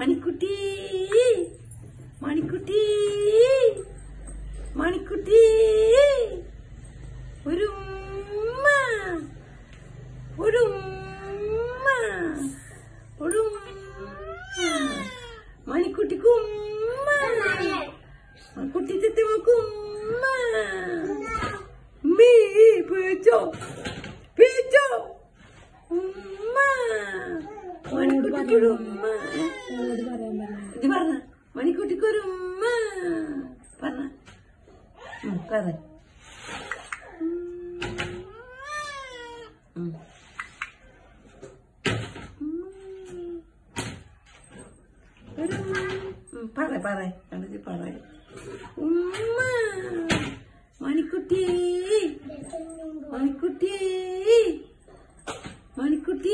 മണിക്കുട്ടി മണിക്കുട്ടി മണിക്കുട്ടി ഒരു ഉമ്മ ഒരു ഉമ്മ ഒരു ഉമ്മ മണിക്കുട്ടിക്ക് ഉമ്മ കുട്ടി തെറ്റുമക്ക് ഉമ്മ മീ പേച്ചോ പേച്ചോ ഉമ്മ മണിക്കുട്ടിക്കൊരു ഉമ്മ എന്നോട് പറയാൻ പറഞ്ഞു ഇത് പറഞ്ഞ മണിക്കുട്ടിക്കൊരു ഉമ്മ പറഞ്ഞ ഉം, പറ ഉം. ഒരു ഉം, പറ പറ കണ്ടിട്ട് പറ ഉമ്മ മണിക്കുട്ടി മണിക്കുട്ടി മണിക്കുട്ടി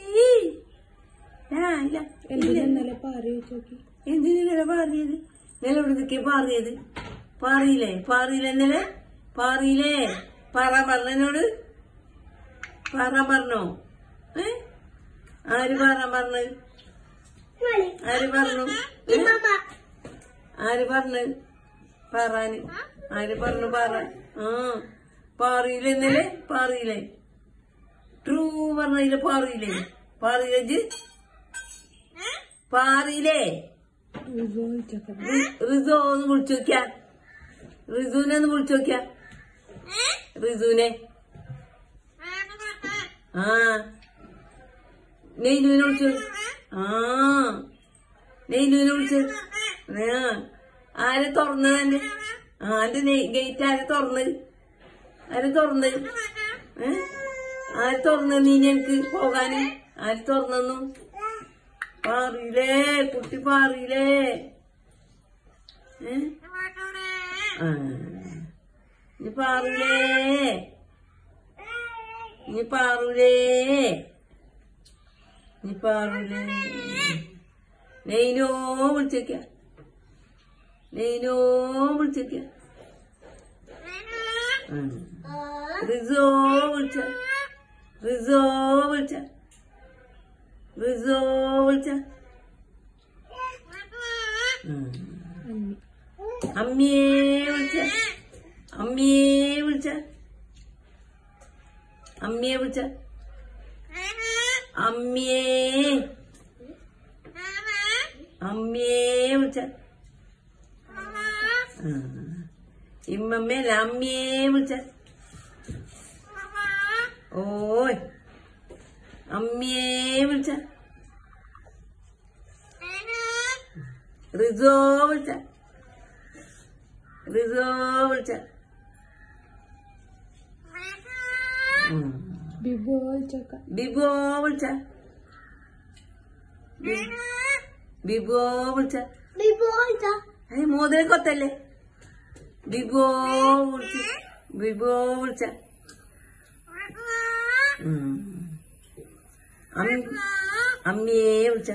ആ ഇല്ല എന്തിനാ ഇന്നലെ പാറി ചോക്കി എന്തിനു നില പാറിയത് നില ഇവിടുന്നൊക്കെ പാറിയത് പാറിയില്ലേ പാറിയില്ല ഇന്നലെ പാറിയില്ലേ പറ പറഞ്ഞോട് പറ പറഞ്ഞോ ഏ ആര് പറ പറഞ്ഞത് ആര് പറഞ്ഞു ഏ? ആര് പറഞ്ഞു പറയാന് ആര് പറഞ്ഞു പറ ആ പാറിയില്ലേ ഇന്നലെ പാറിയില്ലേ ട്രൂ പറഞ്ഞില്ല പാറിയില്ലേ പാറിയില്ലേ ഇജ്ജ്? പാറിയില്ലേ ചോദിച്ചൊക്കെ റി- റിസു ഒന്ന് വിളിച്ചു നോക്കിയ റിസുവിനെ ഒന്ന് വിളിച്ചു നോക്കിയ റിസുവിനെ ആ നെയ്നുവിനെ വിളിച്ചു ആ നെയ്നുവിനെ വിളിച്ചു ആ ആരെ തുറന്നത് എന്റെ ആ എന്റെ ഗേറ്റ് ആരെ തുറന്നത് ആരെ തുറന്നത് ഏ ആര് തുറന്നത് നീ എനിക്ക് പോകാന് ആര് തുറന്നു പാറിയില്ലേ കുട്ടി പാറിയില്ലേ ഏ ആ. നീ പാറൂലേ നീ പാറൂലേ നീ പാറൂലേ നെയ്നോ വിളിച്ചേക്ക നെയ്നോ വിളിച്ചേക്ക റിസോ വിളിച്ച റിസോ വിളിച്ച റിസോ വിളിച്ച ഉം. അമ്മി അമ്മിയെ വിളിച്ച അമ്മിയെ വിളിച്ച അമ്മിയെ വിളിച്ച അമ്മിയെ അമ്മിയെ വിളിച്ച ഇമ്മമ്മേല അമ്മിയെ വിളിച്ച ഓയ് അമ്മിയെ വിളിച്ച റിസോ വിളിച്ച റിസോ വിളിച്ച ഉം. ബിബു ചോക്ക ബിബോ വിളിച്ച ബി- ബിബോ വിളിച്ച ഏ മോതിര കൊത്തല്ലേ ബിബോ വിളിച്ച ബിബോ വിളിച്ച ഉം. അമ്മ- അമ്മിയെ വിളിച്ച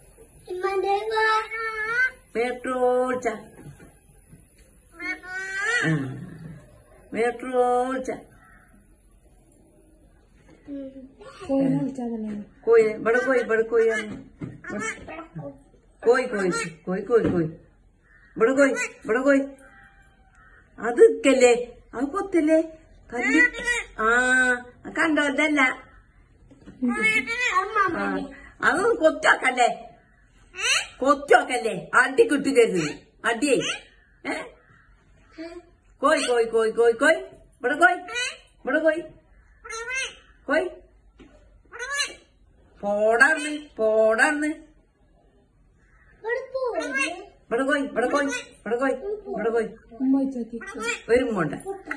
മെട്രോ വിളിച്ച ഉം. മെട്രോ വിളിച്ച കോയിനെ വിളിച്ചാൽ തന്നെയാണ് കോയി ഇവിടെ കോയി ഇവിടെ കോയി ആണ്. കോയി കോയി കോയി കോയി കോയി ഇവിടെ കോയി ഇവിടെ കോയി അത് ഇക്കല്ലേ അത് കൊത്തല്ലേ കല്ല് ആ കണ്ടോ ഇതല്ല ആ, അത് കൊത്തിവെക്കല്ലേ കൊത്തിവെക്കല്ലേ അടി കിട്ടുകരുത് അടിയേ ഏ കോയി കോയി കോയി കോയി കോയി ഇവിടെ കോയി ഇവിടെ കോയി കോയി പോടാന്ന് പോടാന്ന് ഇവിടെ കോയി ഇവിടെ കോയി ഇവിടെ കോയി ഇവിടെ കോയി ഉമ്മ ചോക്കി വരും പോണ്ട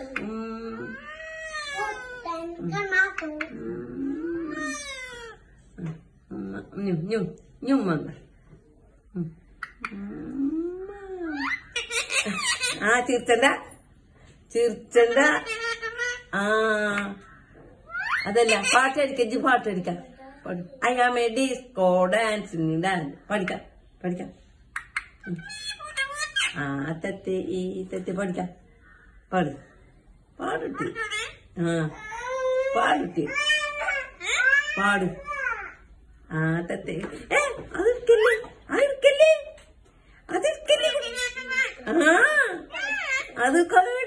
ഞും വന്ന ആ ചിരിച്ചണ്ട ചിരിച്ചണ്ട ആ അതല്ല പാട്ടടിക്ക ഇജ്ജ് പാട്ടടിക്കാം I am a disco dancing dance പഠിക്കാം പഠിക്കാം ഉം. ആ തെറ്റ് ഈ തെറ്റ് പഠിക്കാം പാട് പാടുട്ടി ആ പാടുട്ടി പാട് ആ തെറ്റ് ഏ അത് ഇരിക്കല്ലേ ആ ഇരിക്കല്ലേ ആ അത് കേട്